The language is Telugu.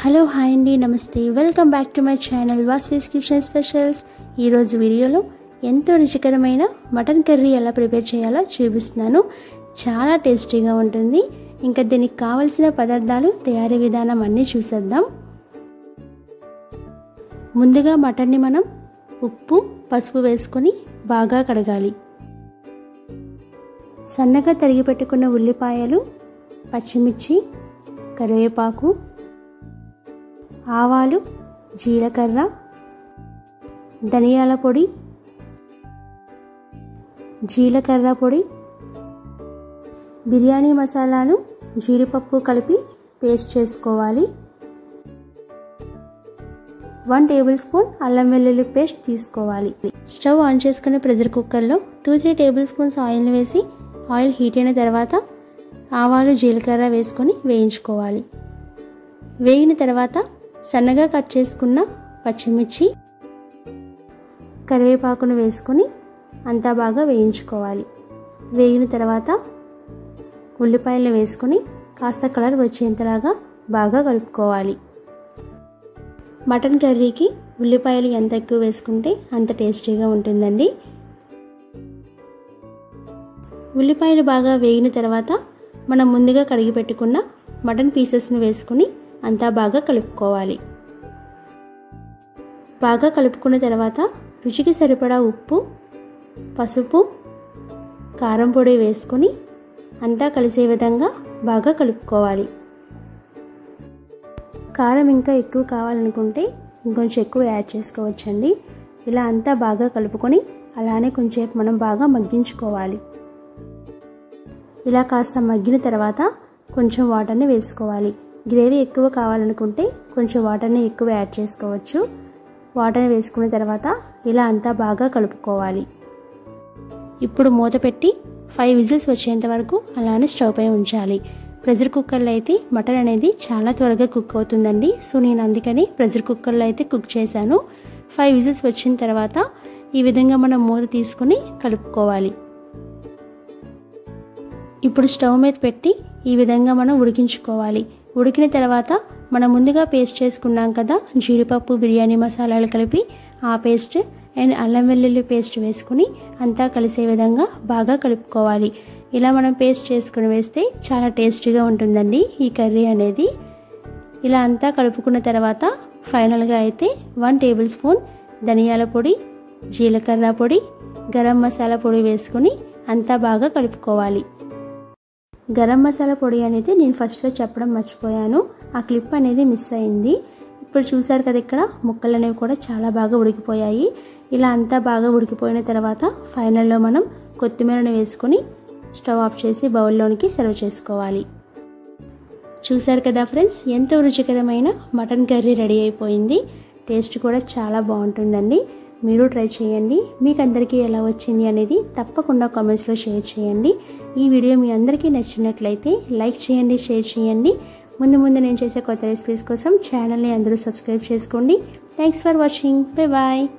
హలో హాయ్ అండి నమస్తే welcome back to my channel Vasvi's kitchen specials ఈరోజు వీడియోలో ఎంతో రుచికరమైన మటన్ కర్రీ ఎలా ప్రిపేర్ చేయాలో చూపిస్తున్నాను చాలా టేస్టీగా ఉంటుంది ఇంకా దీనికి కావలసిన పదార్థాలు తయారీ విధానం అన్నీ చూసేద్దాం ముందుగా మటన్ని మనం ఉప్పు పసుపు వేసుకొని బాగా కడగాలి సన్నగా తరిగి పెట్టుకున్న ఉల్లిపాయలు పచ్చిమిర్చి కరివేపాకు ఆవాలు జీలకర్ర ధనియాల పొడి జీలకర్ర పొడి బిర్యానీ మసాలాను జీడిపప్పు కలిపి పేస్ట్ చేసుకోవాలి వన్ టేబుల్ స్పూన్ అల్లం వెల్లుల్లి పేస్ట్ తీసుకోవాలి స్టవ్ ఆన్ చేసుకుని ప్రెషర్ కుక్కర్లో two three tablespoons oil వేసి ఆయిల్ హీట్ అయిన తర్వాత ఆవాలు జీలకర్ర వేసుకొని వేయించుకోవాలి వేగిన తర్వాత సన్నగా కట్ చేసుకున్న పచ్చిమిర్చి కరివేపాకును వేసుకొని అంతా బాగా వేయించుకోవాలి వేగిన తర్వాత ఉల్లిపాయలు వేసుకొని కాస్త కలర్ వచ్చేంతలాగా బాగా కలుపుకోవాలి మటన్ కర్రీకి ఉల్లిపాయలు ఎంత ఎక్కువ వేసుకుంటే అంత టేస్టీగా ఉంటుందండి ఉల్లిపాయలు బాగా వేగిన తర్వాత మనం ముందుగా కడిగి పెట్టుకున్న మటన్ పీసెస్ను వేసుకుని అంతా బాగా కలుపుకోవాలి బాగా కలుపుకున్న తర్వాత రుచికి సరిపడా ఉప్పు పసుపు కారం పొడి వేసుకొని అంతా కలిసే విధంగా బాగా కలుపుకోవాలి కారం ఇంకా ఎక్కువ కావాలనుకుంటే ఇంకొంచెం ఎక్కువ యాడ్ చేసుకోవచ్చండి ఇలా అంతా బాగా కలుపుకొని అలానే కొంచెంసేపు మనం బాగా మగ్గించుకోవాలి ఇలా కాస్త మగ్గిన తర్వాత కొంచెం వాటర్ని వేసుకోవాలి గ్రేవీ ఎక్కువ కావాలనుకుంటే కొంచెం వాటర్ని ఎక్కువ యాడ్ చేసుకోవచ్చు వాటర్ని వేసుకున్న తర్వాత ఇలా అంతా బాగా కలుపుకోవాలి ఇప్పుడు మూత పెట్టి ఫైవ్ విజిల్స్ వచ్చేంత వరకు అలానే స్టవ్ పై ఉంచాలి ప్రెషర్ కుక్కర్లో అయితే మటన్ అనేది చాలా త్వరగా కుక్ అవుతుందండి సో నేను అందుకని ప్రెషర్ కుక్కర్లో అయితే కుక్ చేశాను ఫైవ్ విజిల్స్ వచ్చిన తర్వాత ఈ విధంగా మనం మూత తీసుకుని కలుపుకోవాలి ఇప్పుడు స్టవ్ మీద పెట్టి ఈ విధంగా మనం ఉడికించుకోవాలి ఉడికిన తర్వాత మనం ముందుగా పేస్ట్ చేసుకున్నాం కదా జీడిపప్పు బిర్యానీ మసాలాలు కలిపి ఆ పేస్ట్ అండ్ అల్లం వెల్లుల్లి పేస్ట్ వేసుకుని అంతా కలిసే విధంగా బాగా కలుపుకోవాలి ఇలా మనం పేస్ట్ చేసుకుని వేస్తే చాలా టేస్టీగా ఉంటుందండి ఈ కర్రీ అనేది ఇలా అంతా కలుపుకున్న తర్వాత ఫైనల్గా అయితే వన్ టేబుల్ స్పూన్ ధనియాల పొడి జీలకర్ర పొడి గరం మసాలా పొడి వేసుకుని అంతా బాగా కలుపుకోవాలి గరం మసాలా పొడి అనేది నేను ఫస్ట్లో చెప్పడం మర్చిపోయాను ఆ క్లిప్ అనేది మిస్ అయింది ఇప్పుడు చూసారు కదా ఇక్కడ ముక్కలు అనేవి కూడా చాలా బాగా ఉడికిపోయాయి ఇలా అంతా బాగా ఉడికిపోయిన తర్వాత ఫైనల్లో మనం కొత్తిమీరను వేసుకొని స్టవ్ ఆఫ్ చేసి బౌల్లోనికి సర్వ్ చేసుకోవాలి చూసారు కదా ఫ్రెండ్స్ ఎంతో రుచికరమైన మటన్ కర్రీ రెడీ అయిపోయింది టేస్ట్ కూడా చాలా బాగుంటుందండి మీరు ట్రై చేయండి మీకు అందరికీ ఎలా వచ్చింది అనేది తప్పకుండా కామెంట్స్లో షేర్ చేయండి ఈ వీడియో మీ అందరికీ నచ్చినట్లయితే లైక్ చేయండి షేర్ చేయండి ముందు ముందు నేను చేసే కొత్త రెసిపీస్ కోసం ఛానల్ని అందరూ సబ్స్క్రైబ్ చేసుకోండి thanks for watching bye bye